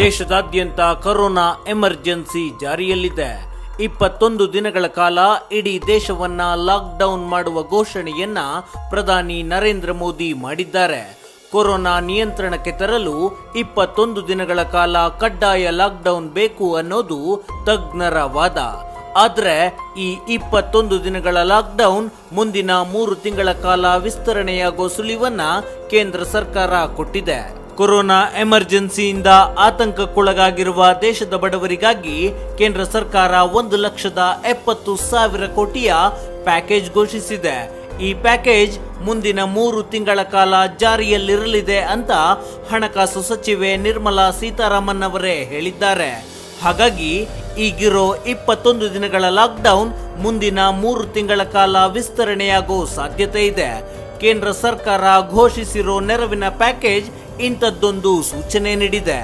ದೇಶದಾದ್ಯಂತ corona emergency ಜಾರಿಯಲ್ಲಿದೆ ಇಪ್ಪತ್ತೊಂದು ದಿನಗಳ ಕಾಲ ಇಡೀ ದೇಶವನ್ನ ಲಾಕ್ಡೌನ್ ಮಾಡುವ ಘೋಷಣೆಯನ್ನ ಪ್ರಧಾನಿ ನರೇಂದ್ರ ಮೋದಿ ಮಾಡಿದ್ದಾರೆ ಕೊರೋನಾ ನಿಯಂತ್ರಣಕ್ಕೆ ತರಲು ಇಪ್ಪತ್ತೊಂದು ದಿನಗಳ ಕಾಲ ಕಡ್ಡಾಯ ಲಾಕ್ಡೌನ್ ಬೇಕು ಅನ್ನೋದು ತಜ್ಞರ ವಾದ ಆದ್ರೆ ಈ ಇಪ್ಪತ್ತೊಂದು ದಿನಗಳ ಲಾಕ್ಡೌನ್ ಮುಂದಿನ ಮೂರು ತಿಂಗಳ ಕಾಲ ವಿಸ್ತರಣೆಯಾಗೋ ಸುಳಿವನ್ನ ಕೇಂದ್ರ ಸರ್ಕಾರ ಕೊಟ್ಟಿದೆ ಕೊರೋನಾ ಎಮರ್ಜೆನ್ಸಿಯಿಂದ ಆತಂಕಕ್ಕೊಳಗಾಗಿರುವ ದೇಶದ ಬಡವರಿಗಾಗಿ ಕೇಂದ್ರ ಸರ್ಕಾರ ಒಂದು ಲಕ್ಷದ ಎಪ್ಪತ್ತು ಸಾವಿರ ಕೋಟಿಯ ಪ್ಯಾಕೇಜ್ ಘೋಷಿಸಿದೆ ಈ ಪ್ಯಾಕೇಜ್ ಮುಂದಿನ ಮೂರು ತಿಂಗಳ ಕಾಲ ಜಾರಿಯಲ್ಲಿರಲಿದೆ ಅಂತ ಹಣಕಾಸು ಸಚಿವೆ ನಿರ್ಮಲಾ ಸೀತಾರಾಮನ್ ಅವರೇ ಹೇಳಿದ್ದಾರೆ ಹಾಗಾಗಿ ಈಗಿರೋ ಇಪ್ಪತ್ತೊಂದು ದಿನಗಳ ಲಾಕ್ಡೌನ್ ಮುಂದಿನ ಮೂರು ತಿಂಗಳ ಕಾಲ ವಿಸ್ತರಣೆಯಾಗೋ ಸಾಧ್ಯತೆ ಇದೆ ಕೇಂದ್ರ ಸರ್ಕಾರ ಘೋಷಿಸಿರೋ ನೆರವಿನ ಪ್ಯಾಕೇಜ್ ಇಂಥದ್ದೊಂದು ಸೂಚನೆ ನೀಡಿದೆ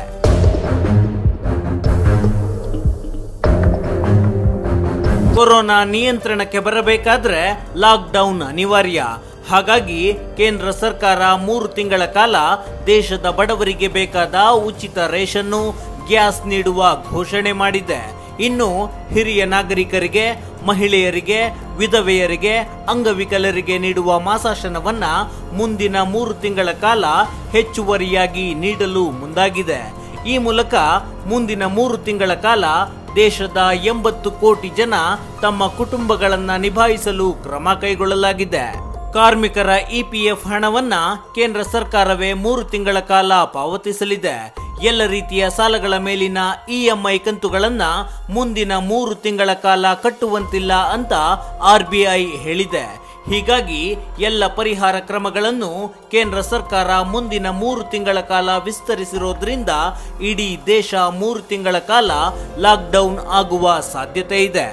ಕೊರೋನಾ ನಿಯಂತ್ರಣಕ್ಕೆ ಬರಬೇಕಾದ್ರೆ ಲಾಕ್ಡೌನ್ ಅನಿವಾರ್ಯ ಹಾಗಾಗಿ ಕೇಂದ್ರ ಸರ್ಕಾರ ಮೂರು ತಿಂಗಳ ಕಾಲ ದೇಶದ ಬಡವರಿಗೆ ಬೇಕಾದ ಉಚಿತ ರೇಷನ್ನು ಗ್ಯಾಸ್ ನೀಡುವ ಘೋಷಣೆ ಮಾಡಿದೆ ಇನ್ನು ಹಿರಿಯ ನಾಗರಿಕರಿಗೆ ಮಹಿಳೆಯರಿಗೆ ವಿಧವೆಯರಿಗೆ ಅಂಗವಿಕಲರಿಗೆ ನೀಡುವ ಮಾಸಾಶನವನ್ನ ಮುಂದಿನ ಮೂರು ತಿಂಗಳ ಕಾಲ ಹೆಚ್ಚುವರಿಯಾಗಿ ನೀಡಲು ಮುಂದಾಗಿದೆ ಈ ಮೂಲಕ ಮುಂದಿನ ಮೂರು ತಿಂಗಳ ಕಾಲ ದೇಶದ ಎಂಬತ್ತು ಕೋಟಿ ಜನ ತಮ್ಮ ಕುಟುಂಬಗಳನ್ನ ನಿಭಾಯಿಸಲು ಕ್ರಮ ಕೈಗೊಳ್ಳಲಾಗಿದೆ ಕಾರ್ಮಿಕರ ಇಪಿಎಫ್ ಹಣವನ್ನ ಕೇಂದ್ರ ಸರ್ಕಾರವೇ ಮೂರು ತಿಂಗಳ ಕಾಲ ಪಾವತಿಸಲಿದೆ ಎಲ್ಲ ರೀತಿಯ ಸಾಲಗಳ ಮೇಲಿನ ಇಎಂಐ ಕಂತುಗಳನ್ನ ಮುಂದಿನ ಮೂರು ತಿಂಗಳ ಕಾಲ ಕಟ್ಟುವಂತಿಲ್ಲ ಅಂತ ಆರ್ಬಿಐ ಹೇಳಿದೆ ಹೀಗಾಗಿ ಎಲ್ಲ ಪರಿಹಾರ ಕ್ರಮಗಳನ್ನು ಕೇಂದ್ರ ಸರ್ಕಾರ ಮುಂದಿನ ಮೂರು ತಿಂಗಳ ಕಾಲ ವಿಸ್ತರಿಸಿರೋದ್ರಿಂದ ಇಡೀ ದೇಶ ಮೂರು ತಿಂಗಳ ಕಾಲ ಲಾಕ್ಡೌನ್ ಆಗುವ ಸಾಧ್ಯತೆ ಇದೆ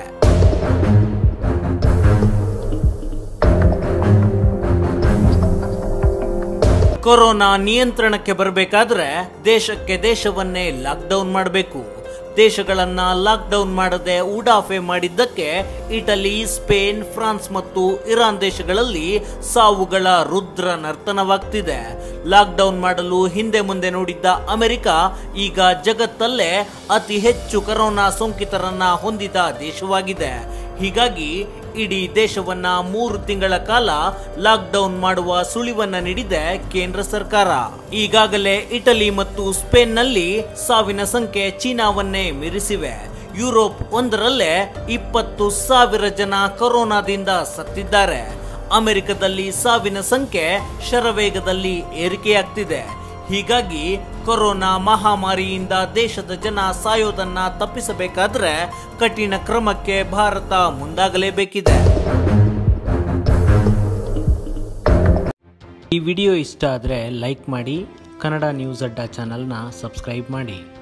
ಕೊರೋನಾ ನಿಯಂತ್ರಣಕ್ಕೆ ಬರಬೇಕಾದ್ರೆ ದೇಶಕ್ಕೆ ದೇಶವನ್ನೇ ಲಾಕ್ಡೌನ್ ಮಾಡಬೇಕು ದೇಶಗಳನ್ನ ಲಾಕ್ಡೌನ್ ಮಾಡದೆ ಉಡಾಫೆ ಮಾಡಿದ್ದಕ್ಕೆ ಇಟಲಿ ಸ್ಪೇನ್ ಫ್ರಾನ್ಸ್ ಮತ್ತು ಇರಾನ್ ದೇಶಗಳಲ್ಲಿ ಸಾವುಗಳ ರುದ್ರ ನರ್ತನವಾಗ್ತಿದೆ ಲಾಕ್ಡೌನ್ ಮಾಡಲು ಹಿಂದೆ ಮುಂದೆ ನೋಡಿದ್ದ ಅಮೆರಿಕ ಈಗ ಜಗತ್ತಲ್ಲೇ ಅತಿ ಹೆಚ್ಚು ಕೊರೋನಾ ಸೋಂಕಿತರನ್ನ ಹೊಂದಿದ ದೇಶವಾಗಿದೆ ಹೀಗಾಗಿ ಇಡೀ ದೇಶವನ್ನ ಮೂರು ತಿಂಗಳ ಕಾಲ ಲಾಕ್ಡೌನ್ ಮಾಡುವ ಸುಳಿವನ್ನ ನೀಡಿದೆ ಕೇಂದ್ರ ಸರ್ಕಾರ ಈಗಾಗಲೇ ಇಟಲಿ ಮತ್ತು ಸ್ಪೇನ್ನಲ್ಲಿ ಸಾವಿನ ಸಂಖ್ಯೆ ಚೀನಾವನ್ನೇ ಮೀರಿಸಿವೆ ಯುರೋಪ್ ಒಂದರಲ್ಲೇ ಇಪ್ಪತ್ತು ಸಾವಿರ ಜನ ಕೊರೋನಾದಿಂದ ಸತ್ತಿದ್ದಾರೆ ಅಮೆರಿಕದಲ್ಲಿ ಸಾವಿನ ಸಂಖ್ಯೆ ಶರವೇಗದಲ್ಲಿ ಏರಿಕೆಯಾಗ್ತಿದೆ ಹೀಗಾಗಿ ಕೊರೋನಾ ಮಹಾಮಾರಿಯಿಂದ ದೇಶದ ಜನ ಸಾಯೋದನ್ನ ತಪ್ಪಿಸಬೇಕಾದ್ರೆ ಕಠಿಣ ಕ್ರಮಕ್ಕೆ ಭಾರತ ಮುಂದಾಗಲೇಬೇಕಿದೆ ಈ ವಿಡಿಯೋ ಇಷ್ಟ ಆದರೆ ಲೈಕ್ ಮಾಡಿ ಕನ್ನಡ ನ್ಯೂಸ್ ಅಡ್ಡ ಚಾನಲ್ನ ಸಬ್ಸ್ಕ್ರೈಬ್ ಮಾಡಿ